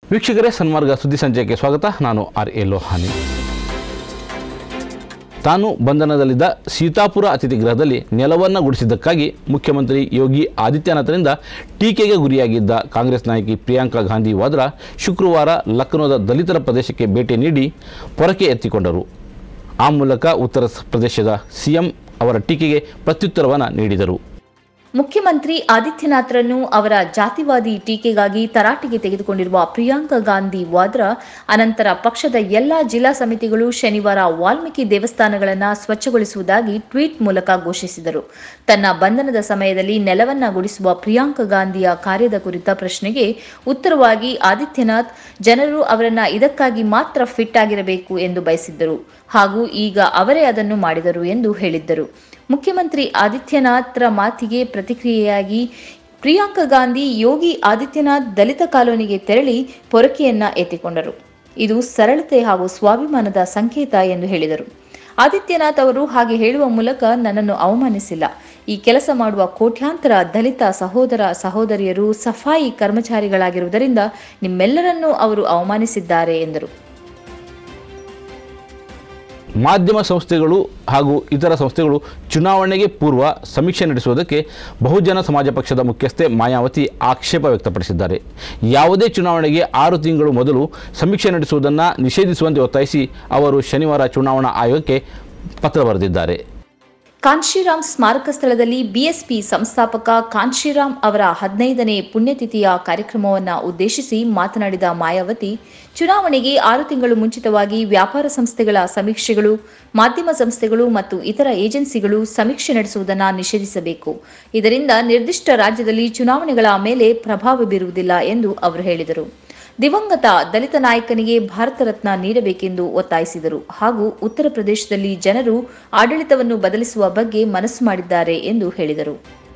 ವೀಕ್ಷಕರೇ ಸನ್ಮಾರ್ಗ ಸುದ್ದಿ ಸಂಚಯಕ್ಕೆ ಸ್ವಾಗತ ನಾನು ಆರ್ ಎ ಲೋಹಾನಿ ತಾನು ಬಂಧನದಲ್ಲಿದ್ದ ಸೀತಾಪುರ ಅತಿಥಿ ಗೃಹದಲ್ಲಿ ನೆಲವನ್ನು ಗುಡಿಸಿದ್ದಕ್ಕಾಗಿ ಮುಖ್ಯಮಂತ್ರಿ ಯೋಗಿ ಆದಿತ್ಯನಾಥರಿಂದ ಟೀಕೆಗೆ ಗುರಿಯಾಗಿದ್ದ ಕಾಂಗ್ರೆಸ್ ನಾಯಕಿ ಪ್ರಿಯಾಂಕಾ ಗಾಂಧಿ ವಾದ್ರಾ ಶುಕ್ರವಾರ ಲಕ್ನೋದ ದಲಿತರ ಪ್ರದೇಶಕ್ಕೆ ಭೇಟಿ ನೀಡಿ ಪೊರಕೆ ಎತ್ತಿಕೊಂಡರು ಆ ಮೂಲಕ ಉತ್ತರ ಪ್ರದೇಶದ ಸಿಎಂ ಅವರ ಟೀಕೆಗೆ ಪ್ರತ್ಯುತ್ತರವನ್ನು ನೀಡಿದರು ಮುಖ್ಯಮಂತ್ರಿ ಆದಿತ್ಯನಾಥ್ರನ್ನು ಅವರ ಜಾತಿವಾದಿ ಟೀಕೆಗಾಗಿ ತರಾಟೆಗೆ ತೆಗೆದುಕೊಂಡಿರುವ ಪ್ರಿಯಾಂಕಾ ಗಾಂಧಿ ವಾದ್ರಾ ಅನಂತರ ಪಕ್ಷದ ಎಲ್ಲಾ ಜಿಲ್ಲಾ ಸಮಿತಿಗಳು ಶನಿವಾರ ವಾಲ್ಮೀಕಿ ದೇವಸ್ಥಾನಗಳನ್ನು ಸ್ವಚ್ಛಗೊಳಿಸುವುದಾಗಿ ಟ್ವೀಟ್ ಮೂಲಕ ಘೋಷಿಸಿದರು ತನ್ನ ಬಂಧನದ ಸಮಯದಲ್ಲಿ ನೆಲವನ್ನ ಗುಡಿಸುವ ಪ್ರಿಯಾಂಕಾ ಗಾಂಧಿಯ ಕಾರ್ಯದ ಕುರಿತ ಪ್ರಶ್ನೆಗೆ ಉತ್ತರವಾಗಿ ಆದಿತ್ಯನಾಥ್ ಜನರು ಅವರನ್ನ ಇದಕ್ಕಾಗಿ ಮಾತ್ರ ಫಿಟ್ ಆಗಿರಬೇಕು ಎಂದು ಬಯಸಿದ್ದರು ಹಾಗೂ ಈಗ ಅವರೇ ಅದನ್ನು ಮಾಡಿದರು ಎಂದು ಹೇಳಿದ್ದರು ಮುಖ್ಯಮಂತ್ರಿ ಆದಿತ್ಯನಾಥ್ರ ಮಾತಿಗೆ ಪ್ರತಿಕ್ರಿಯೆಯಾಗಿ ಪ್ರಿಯಾಂಕಾ ಗಾಂಧಿ ಯೋಗಿ ಆದಿತ್ಯನಾಥ್ ದಲಿತ ಕಾಲೋನಿಗೆ ತೆರಳಿ ಪೊರಕೆಯನ್ನ ಎತ್ತಿಕೊಂಡರು ಇದು ಸರಳತೆ ಹಾಗೂ ಸ್ವಾಭಿಮಾನದ ಸಂಕೇತ ಎಂದು ಹೇಳಿದರು ಆದಿತ್ಯನಾಥ್ ಅವರು ಹಾಗೆ ಹೇಳುವ ಮೂಲಕ ನನ್ನನ್ನು ಅವಮಾನಿಸಿಲ್ಲ ಈ ಕೆಲಸ ಮಾಡುವ ಕೋಟ್ಯಾಂತರ ದಲಿತ ಸಹೋದರ ಸಹೋದರಿಯರು ಸಫಾಯಿ ಕರ್ಮಚಾರಿಗಳಾಗಿರುವುದರಿಂದ ನಿಮ್ಮೆಲ್ಲರನ್ನೂ ಅವರು ಅವಮಾನಿಸಿದ್ದಾರೆ ಎಂದರು ಮಾಧ್ಯಮ ಸಂಸ್ಥೆಗಳು ಹಾಗೂ ಇತರ ಸಂಸ್ಥೆಗಳು ಚುನಾವಣೆಗೆ ಪೂರ್ವ ಸಮೀಕ್ಷೆ ನಡೆಸುವುದಕ್ಕೆ ಬಹುಜನ ಸಮಾಜ ಪಕ್ಷದ ಮುಖ್ಯಸ್ಥೆ ಮಾಯಾವತಿ ಆಕ್ಷೇಪ ವ್ಯಕ್ತಪಡಿಸಿದ್ದಾರೆ ಯಾವುದೇ ಚುನಾವಣೆಗೆ ಆರು ತಿಂಗಳು ಮೊದಲು ಸಮೀಕ್ಷೆ ನಡೆಸುವುದನ್ನು ನಿಷೇಧಿಸುವಂತೆ ಒತ್ತಾಯಿಸಿ ಅವರು ಶನಿವಾರ ಚುನಾವಣಾ ಆಯೋಗಕ್ಕೆ ಪತ್ರ ಬರೆದಿದ್ದಾರೆ ಕಾಂಶಿರಾಮ್ ಸ್ಮಾರಕ ಸ್ಥಳದಲ್ಲಿ ಬಿಎಸ್ಪಿ ಸಂಸ್ಥಾಪಕ ಕಾಂಶಿರಾಮ್ ಅವರ ಹದಿನೈದನೇ ಪುಣ್ಯತಿಥಿಯ ಕಾರ್ಯಕ್ರಮವನ್ನು ಉದ್ದೇಶಿಸಿ ಮಾತನಾಡಿದ ಮಾಯಾವತಿ ಚುನಾವಣೆಗೆ ಆರು ತಿಂಗಳು ಮುಂಚಿತವಾಗಿ ವ್ಯಾಪಾರ ಸಂಸ್ಥೆಗಳ ಸಮೀಕ್ಷೆಗಳು ಮಾಧ್ಯಮ ಸಂಸ್ಥೆಗಳು ಮತ್ತು ಇತರ ಏಜೆನ್ಸಿಗಳು ಸಮೀಕ್ಷೆ ನಡೆಸುವುದನ್ನು ನಿಷೇಧಿಸಬೇಕು ಇದರಿಂದ ನಿರ್ದಿಷ್ಟ ರಾಜ್ಯದಲ್ಲಿ ಚುನಾವಣೆಗಳ ಮೇಲೆ ಪ್ರಭಾವ ಬೀರುವುದಿಲ್ಲ ಎಂದು ಅವರು ಹೇಳಿದರು ದಿವಂಗತ ದಲಿತ ನಾಯಕನಿಗೆ ಭಾರತ ರತ್ನ ನೀಡಬೇಕೆಂದು ಒತ್ತಾಯಿಸಿದರು ಹಾಗೂ ಉತ್ತರ ಪ್ರದೇಶದಲ್ಲಿ ಜನರು ಆಡಳಿತವನ್ನು ಬದಲಿಸುವ ಬಗ್ಗೆ ಮನಸ್ಸು ಮಾಡಿದ್ದಾರೆ ಎಂದು ಹೇಳಿದರು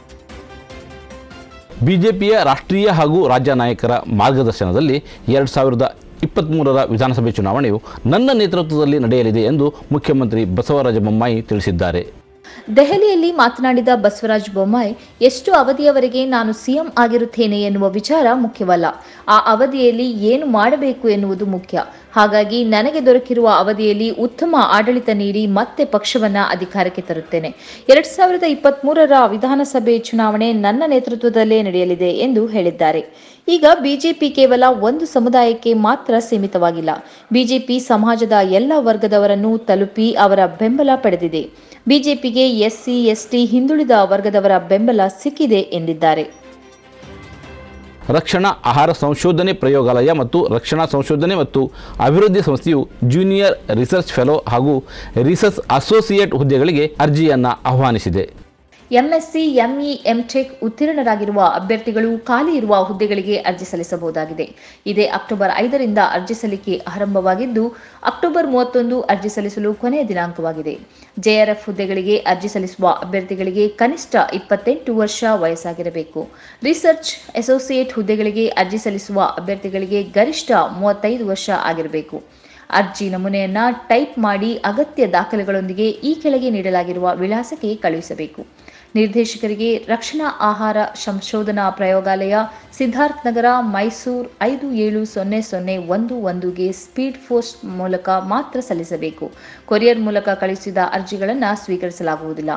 ಬಿಜೆಪಿಯ ರಾಷ್ಟ್ರೀಯ ಹಾಗೂ ರಾಜ್ಯ ನಾಯಕರ ಮಾರ್ಗದರ್ಶನದಲ್ಲಿ ಎರಡು ಸಾವಿರದ ಇಪ್ಪತ್ತ್ಮೂರರ ವಿಧಾನಸಭೆ ಚುನಾವಣೆಯು ನನ್ನ ನೇತೃತ್ವದಲ್ಲಿ ನಡೆಯಲಿದೆ ಎಂದು ಮುಖ್ಯಮಂತ್ರಿ ಬಸವರಾಜ ಬೊಮ್ಮಾಯಿ ತಿಳಿಸಿದ್ದಾರೆ ದೆಹಲಿಯಲ್ಲಿ ಮಾತನಾಡಿದ ಬಸವರಾಜ ಬೊಮ್ಮಾಯಿ ಎಷ್ಟು ಅವಧಿಯವರೆಗೆ ನಾನು ಸಿಎಂ ಆಗಿರುತ್ತೇನೆ ಎನ್ನುವ ವಿಚಾರ ಮುಖ್ಯವಲ್ಲ ಆ ಅವಧಿಯಲ್ಲಿ ಏನು ಮಾಡಬೇಕು ಎನ್ನುವುದು ಮುಖ್ಯ ಹಾಗಾಗಿ ನನಗೆ ದೊರಕಿರುವ ಅವಧಿಯಲ್ಲಿ ಉತ್ತಮ ಆಡಳಿತ ನೀಡಿ ಮತ್ತೆ ಪಕ್ಷವನ್ನ ಅಧಿಕಾರಕ್ಕೆ ತರುತ್ತೇನೆ ಎರಡ್ ಸಾವಿರದ ಇಪ್ಪತ್ಮೂರರ ವಿಧಾನಸಭೆ ಚುನಾವಣೆ ನನ್ನ ನೇತೃತ್ವದಲ್ಲೇ ನಡೆಯಲಿದೆ ಎಂದು ಹೇಳಿದ್ದಾರೆ ಈಗ ಬಿಜೆಪಿ ಕೇವಲ ಒಂದು ಸಮುದಾಯಕ್ಕೆ ಮಾತ್ರ ಸೀಮಿತವಾಗಿಲ್ಲ ಬಿಜೆಪಿ ಸಮಾಜದ ಎಲ್ಲ ವರ್ಗದವರನ್ನು ತಲುಪಿ ಅವರ ಬೆಂಬಲ ಪಡೆದಿದೆ ಬಿಜೆಪಿಗೆ ಎಸ್ಸಿ ಎಸ್ಟಿ ಹಿಂದುಳಿದ ವರ್ಗದವರ ಬೆಂಬಲ ಸಿಕ್ಕಿದೆ ಎಂದಿದ್ದಾರೆ ರಕ್ಷಣಾ ಆಹಾರ ಸಂಶೋಧನೆ ಪ್ರಯೋಗಾಲಯ ಮತ್ತು ರಕ್ಷಣಾ ಸಂಶೋಧನೆ ಮತ್ತು ಅಭಿವೃದ್ಧಿ ಸಂಸ್ಥೆಯು ಜೂನಿಯರ್ ರಿಸರ್ಚ್ ಫೆಲೋ ಹಾಗೂ ರಿಸರ್ಚ್ ಅಸೋಸಿಯೇಟ್ ಹುದ್ದೆಗಳಿಗೆ ಅರ್ಜಿಯನ್ನು ಆಹ್ವಾನಿಸಿದೆ ಎಂಎಸ್ಸಿ ಎಂಇ ಎಂಟೆಕ್ ಉತ್ತೀರ್ಣರಾಗಿರುವ ಅಭ್ಯರ್ಥಿಗಳು ಖಾಲಿ ಇರುವ ಹುದ್ದೆಗಳಿಗೆ ಅರ್ಜಿ ಸಲ್ಲಿಸಬಹುದಾಗಿದೆ ಇದೇ ಅಕ್ಟೋಬರ್ ಐದರಿಂದ ಅರ್ಜಿ ಸಲ್ಲಿಕೆ ಆರಂಭವಾಗಿದ್ದು ಅಕ್ಟೋಬರ್ ಮೂವತ್ತೊಂದು ಅರ್ಜಿ ಸಲ್ಲಿಸಲು ಕೊನೆಯ ದಿನಾಂಕವಾಗಿದೆ ಜೆಆರ್ಎಫ್ ಹುದ್ದೆಗಳಿಗೆ ಅರ್ಜಿ ಸಲ್ಲಿಸುವ ಅಭ್ಯರ್ಥಿಗಳಿಗೆ ಕನಿಷ್ಠ ಇಪ್ಪತ್ತೆಂಟು ವರ್ಷ ವಯಸ್ಸಾಗಿರಬೇಕು ರಿಸರ್ಚ್ ಅಸೋಸಿಯೇಟ್ ಹುದ್ದೆಗಳಿಗೆ ಅರ್ಜಿ ಸಲ್ಲಿಸುವ ಅಭ್ಯರ್ಥಿಗಳಿಗೆ ಗರಿಷ್ಠ ಮೂವತ್ತೈದು ವರ್ಷ ಆಗಿರಬೇಕು ಅರ್ಜಿ ನಮೂನೆಯನ್ನ ಟೈಪ್ ಮಾಡಿ ಅಗತ್ಯ ದಾಖಲೆಗಳೊಂದಿಗೆ ಈ ಕೆಳಗೆ ನೀಡಲಾಗಿರುವ ವಿಳಾಸಕ್ಕೆ ಕಳುಹಿಸಬೇಕು ನಿರ್ದೇಶಕರಿಗೆ ರಕ್ಷಣಾ ಆಹಾರ ಸಂಶೋಧನಾ ಪ್ರಯೋಗಾಲಯ ಸಿದ್ಧಾರ್ಥ್ ನಗರ ಮೈಸೂರು ಐದು ಏಳು ಸೊನ್ನೆ ಸೊನ್ನೆ ಒಂದು ಒಂದುಗೆ ಸ್ಪೀಡ್ ಪೋಸ್ಟ್ ಮೂಲಕ ಮಾತ್ರ ಸಲ್ಲಿಸಬೇಕು ಕೊರಿಯರ್ ಮೂಲಕ ಕಳುಹಿಸಿದ ಅರ್ಜಿಗಳನ್ನು ಸ್ವೀಕರಿಸಲಾಗುವುದಿಲ್ಲ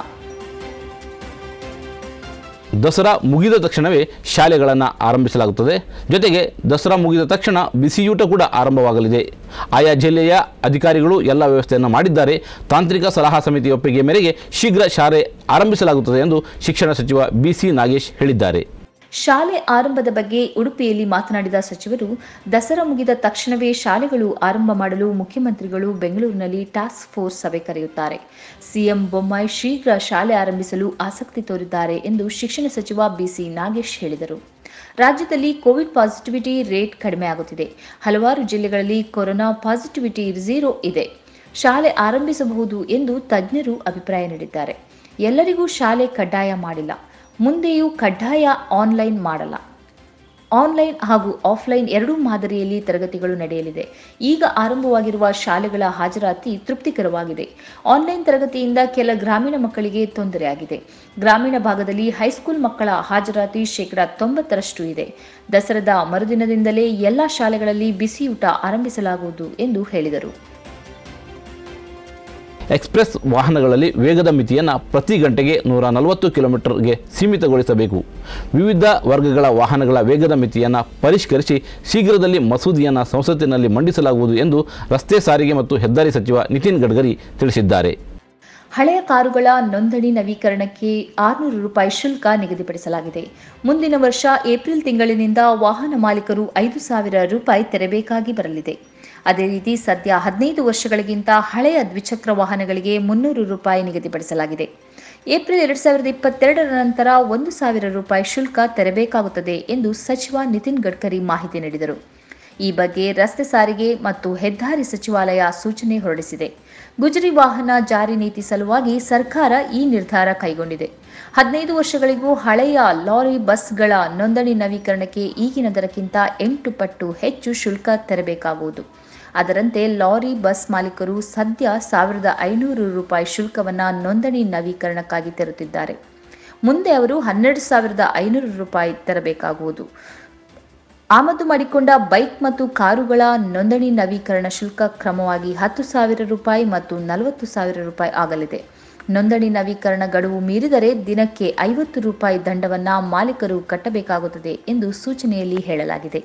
ದಸರಾ ಮುಗಿದ ತಕ್ಷಣವೇ ಶಾಲೆಗಳನ್ನು ಆರಂಭಿಸಲಾಗುತ್ತದೆ ಜೊತೆಗೆ ದಸರಾ ಮುಗಿದ ತಕ್ಷಣ ಬಿಸಿಯೂಟ ಕೂಡ ಆರಂಭವಾಗಲಿದೆ ಆಯಾ ಜಿಲ್ಲೆಯ ಅಧಿಕಾರಿಗಳು ಎಲ್ಲ ವ್ಯವಸ್ಥೆಯನ್ನು ಮಾಡಿದ್ದಾರೆ ತಾಂತ್ರಿಕ ಸಲಹಾ ಸಮಿತಿ ಒಪ್ಪಿಗೆ ಮೇರೆಗೆ ಶೀಘ್ರ ಶಾಲೆ ಆರಂಭಿಸಲಾಗುತ್ತದೆ ಎಂದು ಶಿಕ್ಷಣ ಸಚಿವ ಬಿಸಿ ನಾಗೇಶ್ ಹೇಳಿದ್ದಾರೆ ಶಾಲೆ ಆರಂಭದ ಬಗ್ಗೆ ಉಡುಪಿಯಲ್ಲಿ ಮಾತನಾಡಿದ ಸಚಿವರು ದಸರಾ ಮುಗಿದ ತಕ್ಷಣವೇ ಶಾಲೆಗಳು ಆರಂಭ ಮಾಡಲು ಮುಖ್ಯಮಂತ್ರಿಗಳು ಬೆಂಗಳೂರಿನಲ್ಲಿ ಟಾಸ್ಕ್ ಫೋರ್ಸ್ ಸಭೆ ಕರೆಯುತ್ತಾರೆ ಸಿಎಂ ಬೊಮ್ಮಾಯಿ ಶೀಘ್ರ ಶಾಲೆ ಆರಂಭಿಸಲು ಆಸಕ್ತಿ ತೋರಿದ್ದಾರೆ ಎಂದು ಶಿಕ್ಷಣ ಸಚಿವ ಬಿಸಿ ನಾಗೇಶ್ ಹೇಳಿದರು ರಾಜ್ಯದಲ್ಲಿ ಕೋವಿಡ್ ಪಾಸಿಟಿವಿಟಿ ರೇಟ್ ಕಡಿಮೆ ಆಗುತ್ತಿದೆ ಹಲವಾರು ಜಿಲ್ಲೆಗಳಲ್ಲಿ ಕೊರೋನಾ ಪಾಸಿಟಿವಿಟಿ ಝೀರೋ ಇದೆ ಶಾಲೆ ಆರಂಭಿಸಬಹುದು ಎಂದು ತಜ್ಞರು ಅಭಿಪ್ರಾಯ ನೀಡಿದ್ದಾರೆ ಎಲ್ಲರಿಗೂ ಶಾಲೆ ಕಡ್ಡಾಯ ಮಾಡಿಲ್ಲ ಮುಂದೆಯೂ ಕಡ್ಡಾಯ ಆನ್ಲೈನ್ ಮಾಡಲ್ಲ ಆನ್ಲೈನ್ ಹಾಗೂ ಆಫ್ಲೈನ್ ಎರಡೂ ಮಾದರಿಯಲ್ಲಿ ತರಗತಿಗಳು ನಡೆಯಲಿದೆ ಈಗ ಆರಂಭವಾಗಿರುವ ಶಾಲೆಗಳ ಹಾಜರಾತಿ ತೃಪ್ತಿಕರವಾಗಿದೆ ಆನ್ಲೈನ್ ತರಗತಿಯಿಂದ ಕೆಲ ಗ್ರಾಮೀಣ ಮಕ್ಕಳಿಗೆ ತೊಂದರೆಯಾಗಿದೆ ಗ್ರಾಮೀಣ ಭಾಗದಲ್ಲಿ ಹೈಸ್ಕೂಲ್ ಮಕ್ಕಳ ಹಾಜರಾತಿ ಶೇಕಡಾ ತೊಂಬತ್ತರಷ್ಟು ಇದೆ ದಸರಾದ ಮರುದಿನದಿಂದಲೇ ಎಲ್ಲ ಶಾಲೆಗಳಲ್ಲಿ ಬಿಸಿಯೂಟ ಆರಂಭಿಸಲಾಗುವುದು ಎಂದು ಹೇಳಿದರು ಎಕ್ಸ್ಪ್ರೆಸ್ ವಾಹನಗಳಲ್ಲಿ ವೇಗದ ಮಿತಿಯನ್ನು ಪ್ರತಿ ಗಂಟೆಗೆ ನೂರ ನಲವತ್ತು ಕಿಲೋಮೀಟರ್ಗೆ ಸೀಮಿತಗೊಳಿಸಬೇಕು ವಿವಿಧ ವರ್ಗಗಳ ವಾಹನಗಳ ವೇಗದ ಮಿತಿಯನ್ನು ಪರಿಷ್ಕರಿಸಿ ಶೀಘ್ರದಲ್ಲಿ ಮಸೂದೆಯನ್ನು ಸಂಸತ್ತಿನಲ್ಲಿ ಮಂಡಿಸಲಾಗುವುದು ಎಂದು ರಸ್ತೆ ಸಾರಿಗೆ ಮತ್ತು ಹೆದ್ದಾರಿ ಸಚಿವ ನಿತಿನ್ ಗಡ್ಕರಿ ತಿಳಿಸಿದ್ದಾರೆ ಹಳೆಯ ಕಾರುಗಳ ನೋಂದಣಿ ನವೀಕರಣಕ್ಕೆ ಆರುನೂರು ರೂಪಾಯಿ ಶುಲ್ಕ ನಿಗದಿಪಡಿಸಲಾಗಿದೆ ಮುಂದಿನ ವರ್ಷ ಏಪ್ರಿಲ್ ತಿಂಗಳಿನಿಂದ ವಾಹನ ಮಾಲೀಕರು ಐದು ಸಾವಿರ ರೂಪಾಯಿ ತೆರಬೇಕಾಗಿ ಬರಲಿದೆ ಅದೇ ರೀತಿ ಸದ್ಯ ಹದಿನೈದು ವರ್ಷಗಳಿಗಿಂತ ಹಳೆಯ ದ್ವಿಚಕ್ರ ವಾಹನಗಳಿಗೆ ಮುನ್ನೂರು ರೂಪಾಯಿ ನಿಗದಿಪಡಿಸಲಾಗಿದೆ ಏಪ್ರಿಲ್ ಎರಡ್ ಸಾವಿರದ ಇಪ್ಪತ್ತೆರಡರ ನಂತರ ಒಂದು ಸಾವಿರ ರೂಪಾಯಿ ಶುಲ್ಕ ತೆರಬೇಕಾಗುತ್ತದೆ ಎಂದು ಸಚಿವ ನಿತಿನ್ ಗಡ್ಕರಿ ಮಾಹಿತಿ ನೀಡಿದರು ಈ ಬಗ್ಗೆ ರಸ್ತೆ ಸಾರಿಗೆ ಮತ್ತು ಹೆದ್ದಾರಿ ಸಚಿವಾಲಯ ಸೂಚನೆ ಹೊರಡಿಸಿದೆ ಗುಜರಿ ವಾಹನ ಜಾರಿ ನೀತಿ ಸಲುವಾಗಿ ಸರ್ಕಾರ ಈ ನಿರ್ಧಾರ ಕೈಗೊಂಡಿದೆ ಹದಿನೈದು ವರ್ಷಗಳಿಗೂ ಹಳೆಯ ಲಾರಿ ಬಸ್ಗಳ ನೋಂದಣಿ ನವೀಕರಣಕ್ಕೆ ಈಗಿನ ದರಕ್ಕಿಂತ ಎಂಟು ಪಟ್ಟು ಹೆಚ್ಚು ಶುಲ್ಕ ತೆರಬೇಕಾಗುವುದು ಅದರಂತೆ ಲಾರಿ ಬಸ್ ಮಾಲೀಕರು ಸದ್ಯ ಸಾವಿರದ ಐನೂರು ರೂಪಾಯಿ ಶುಲ್ಕವನ್ನು ನೋಂದಣಿ ನವೀಕರಣಕ್ಕಾಗಿ ತೆರುತ್ತಿದ್ದಾರೆ ಮುಂದೆ ಅವರು ಹನ್ನೆರಡು ಸಾವಿರದ ಐನೂರು ರೂಪಾಯಿ ತೆರಬೇಕಾಗುವುದು ಆಮದು ಮಾಡಿಕೊಂಡ ಬೈಕ್ ಮತ್ತು ಕಾರುಗಳ ನೋಂದಣಿ ನವೀಕರಣ ಶುಲ್ಕ ಕ್ರಮವಾಗಿ ಹತ್ತು ಸಾವಿರ ರೂಪಾಯಿ ಮತ್ತು ನಲವತ್ತು ಸಾವಿರ ರೂಪಾಯಿ ಆಗಲಿದೆ ನೋಂದಣಿ ನವೀಕರಣ ಗಡುವು ಮೀರಿದರೆ ದಿನಕ್ಕೆ ಐವತ್ತು ರೂಪಾಯಿ ದಂಡವನ್ನು ಮಾಲೀಕರು ಕಟ್ಟಬೇಕಾಗುತ್ತದೆ ಎಂದು ಸೂಚನೆಯಲ್ಲಿ ಹೇಳಲಾಗಿದೆ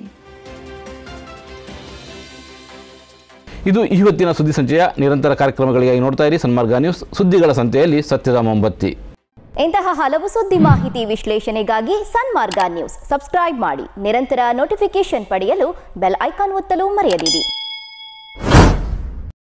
ಇದು ಇವತ್ತಿನ ಸುದ್ದಿ ಸಂಚೆಯ ನಿರಂತರ ಕಾರ್ಯಕ್ರಮಗಳಿಗಾಗಿ ನೋಡ್ತಾ ಇರಿ ಸನ್ಮಾರ್ಗ ನ್ಯೂಸ್ ಸುದ್ದಿಗಳ ಸಂತೆಯಲ್ಲಿ ಸತ್ಯದ ಮೊಂಬತ್ತಿ ಇಂತಹ ಹಲವು ಸುದ್ದಿ ಮಾಹಿತಿ ವಿಶ್ಲೇಷಣೆಗಾಗಿ ಸನ್ಮಾರ್ಗ ನ್ಯೂಸ್ ಸಬ್ಸ್ಕ್ರೈಬ್ ಮಾಡಿ ನಿರಂತರ ನೋಟಿಫಿಕೇಶನ್ ಪಡೆಯಲು ಬೆಲ್ ಐಕಾನ್ ಒತ್ತಲು ಮರೆಯದಿರಿ